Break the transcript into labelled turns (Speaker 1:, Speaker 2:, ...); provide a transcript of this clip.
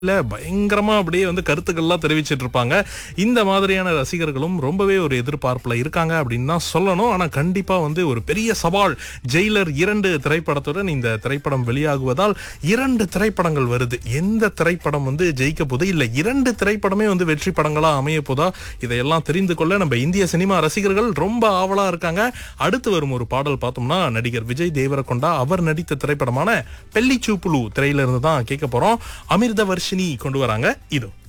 Speaker 1: இல்ல பயங்கரமா அப்படியே வந்து கருத்துக்கள்லாம் தெரிவிச்சிட்டு இருப்பாங்க இந்த மாதிரியான ரசிகர்களும் ரொம்பவே ஒரு எதிர்பார்ப்புல இருக்காங்க அப்படின்னு தான் சொல்லணும் ஆனா கண்டிப்பா வந்து ஒரு பெரிய சவால் ஜெயிலர் இரண்டு திரைப்படத்துடன் இந்த திரைப்படம் வெளியாகுவதால் இரண்டு திரைப்படங்கள் வருது எந்த திரைப்படம் வந்து ஜெயிக்க போது இல்ல இரண்டு திரைப்படமே வந்து வெற்றி படங்களா அமைய போதா இதையெல்லாம் தெரிந்து கொள்ள நம்ம இந்திய சினிமா ரசிகர்கள் ரொம்ப ஆவலா இருக்காங்க அடுத்து வரும் ஒரு பாடல் பார்த்தோம்னா நடிகர் விஜய் தேவரகொண்டா அவர் நடித்த திரைப்படமான பெல்லி சூப்புலு திரையில இருந்து தான் கேட்க போறோம் அமிர்த வர்ஷினி கொண்டு வராங்க இதோ